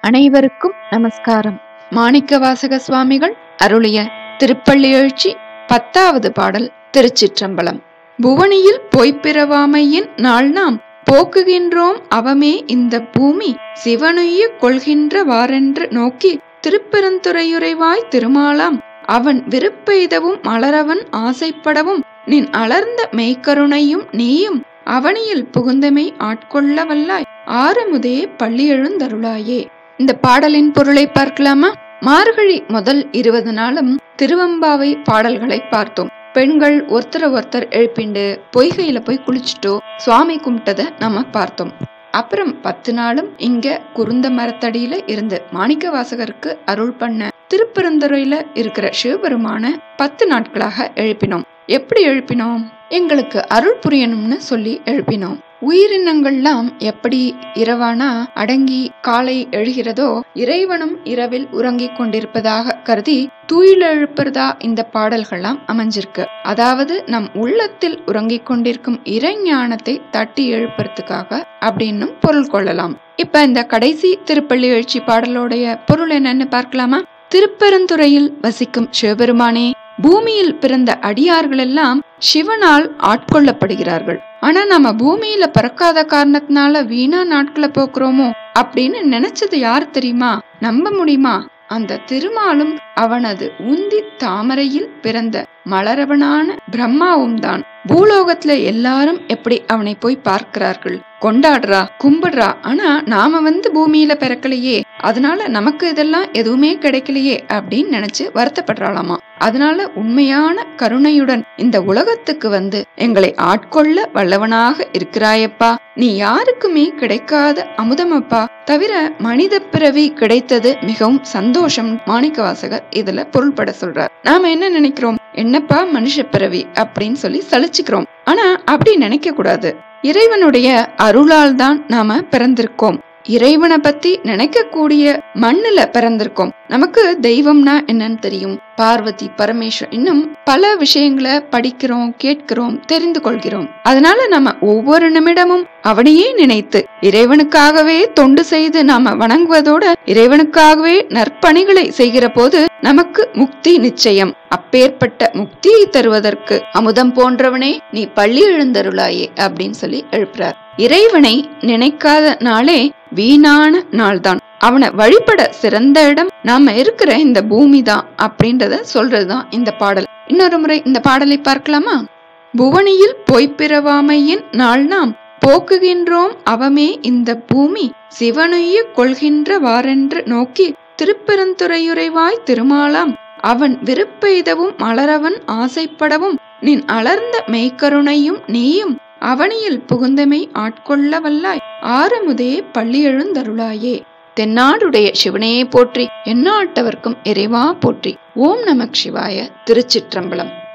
அனைவருக்கும் நமஸ்காரம் மாணிக்க வாசக சுவாமிகள் அருளிய திருப்பள்ளி எழுச்சி பத்தாவது பாடல் திருச்சிற்றம்பலம் புவனியில் பொய்ப்பிறவாமையின் நாள் நாம் போக்குகின்றோம் அவமே இந்த பூமி சிவனுய்ய கொள்கின்ற வாரென்று நோக்கி திருப்பெருந்துறையுறைவாய் திருமாலாம் அவன் விருப்பெய்தவும் மலரவன் ஆசைப்படவும் நின் அலர்ந்த மெய்க்கருணையும் நீயும் அவனியில் புகுந்தமை ஆட்கொள்ள வல்லாய் ஆறுமுதே பள்ளி எழுந்தருளாயே இந்த பாடலின் பொருளை பார்க்கலாமா மார்கழி முதல் இருபது நாளும் திருவம்பாவை பாடல்களை பார்த்தோம் பெண்கள் ஒருத்தர ஒருத்தர் எழுப்பிண்டு பொய்கையில போய் குளிச்சுட்டோ சுவாமி கும்பிட்டத நம்ம பார்த்தோம் அப்புறம் பத்து நாளும் இங்க குருந்த மரத்தடியில இருந்து மாணிக்க வாசகருக்கு அருள் பண்ண திருப்பெருந்துறையில இருக்கிற சிவபெருமான பத்து நாட்களாக எழுப்பினோம் எப்படி எழுப்பினோம் எங்களுக்கு அருள் புரியணும்னு சொல்லி எழுப்பினோம் உயிரினங்கள்லாம் எப்படி இரவானா அடங்கி காலை எழுகிறதோ இறைவனும் இரவில் உறங்கிக் கொண்டிருப்பதாக கருதி தூயிலெழுப்புறதா இந்த பாடல்கள்லாம் அமைஞ்சிருக்கு அதாவது நம் உள்ளத்தில் உறங்கிக் கொண்டிருக்கும் இறைஞானத்தை தட்டி எழுப்புறதுக்காக அப்படின்னும் பொருள் கொள்ளலாம் இப்ப இந்த கடைசி திருப்பள்ளி எழுச்சி பாடலோடைய பொருள் என்னன்னு பார்க்கலாமா திருப்பெருந்துறையில் வசிக்கும் சிவபெருமானே பூமியில் பிறந்த அடியார்கள் எல்லாம் சிவனால் ஆட்கொள்ளப்படுகிறார்கள் ஆனா நம்ம பூமியில பிறக்காத காரணத்தினால வீணா நாட்களை போக்குறோமோ அப்படின்னு நினைச்சது யார் தெரியுமா நம்ப முடியுமா அந்த திருமாலும் அவனது உந்தி தாமரையில் பிறந்த மலரவனான பிரம்மாவும் தான் பூலோகத்துல எல்லாரும் எப்படி அவனை போய் பார்க்கிறார்கள் கொண்டாடுறா கும்பிடுறா ஆனா நாம வந்து பூமியில பிறக்கலையே அதனால நமக்கு இதெல்லாம் எதுவுமே கிடைக்கலையே அப்படின்னு நினைச்சு வருத்தப்படுறாளாமா அதனால உண்மையான கருணையுடன் இந்த உலகத்துக்கு வந்து எங்களை ஆட்கொள்ள வல்லவனாக இருக்கிறாயப்பா நீ யாருக்குமே கிடைக்காத அமுதமப்பா தவிர மனித பிறவி கிடைத்தது மிகவும் சந்தோஷம் மாணிக்க வாசகர் இதுல பொருள்பட சொல்றார் நாம என்ன நினைக்கிறோம் என்னப்பா மனுஷ பிறவி அப்படின்னு சொல்லி சலிச்சுக்கிறோம் ஆனா அப்படி நினைக்க கூடாது இறைவனுடைய அருளால் தான் நாம பிறந்திருக்கோம் இறைவனை பத்தி நினைக்கக்கூடிய மண்ணுல பிறந்திருக்கோம் நமக்கு தெய்வம்னா என்னன்னு தெரியும் பார்வதி பரமேஸ்வர் இன்னும் பல விஷயங்களை படிக்கிறோம் கேட்கிறோம் தெரிந்து கொள்கிறோம் அதனால நம்ம ஒவ்வொரு நிமிடமும் அவனையே நினைத்து இறைவனுக்காகவே தொண்டு செய்து நாம வணங்குவதோட இறைவனுக்காகவே நற்பணிகளை செய்கிற போது நமக்கு முக்தி நிச்சயம் அப்பேற்பட்ட முக்தியை தருவதற்கு அமுதம் போன்றவனே நீ பள்ளி எழுந்தருளாயே அப்படின்னு சொல்லி எழுப்புறார் இறைவனை நினைக்காத நாளே வீணான நாள்தான் அவனை வழிபட சிறந்த இடம் நாம இருக்கிற இந்த பூமி தான் அப்படின்றத சொல்றதுதான் இந்த பாடல் இன்னொரு முறை இந்த பாடலை பார்க்கலாமா புவனியில் பொய்ப்பிறவாமையின் நாள் நாம் போக்குகின்றோம் அவமே இந்த பூமி சிவனுய்ய கொள்கின்ற வாரென்று நோக்கி திருப்பெருந்துறையுறைவாய் திருமாலாம் அவன் விருப்பெய்தவும் மலரவன் ஆசைப்படவும் நின் அலர்ந்த மெய்க்கருணையும் நீயும் அவனியில் புகுந்தமை ஆட்கொள்ள வல்லாய் ஆறுமுதே பள்ளி எழுந்தருளாயே தென்னாடுடைய சிவனையே போற்றி எந்நாட்டவர்க்கும் இறைவா போற்றி ஓம் நமக் சிவாய திருச்சிற்றம்பலம்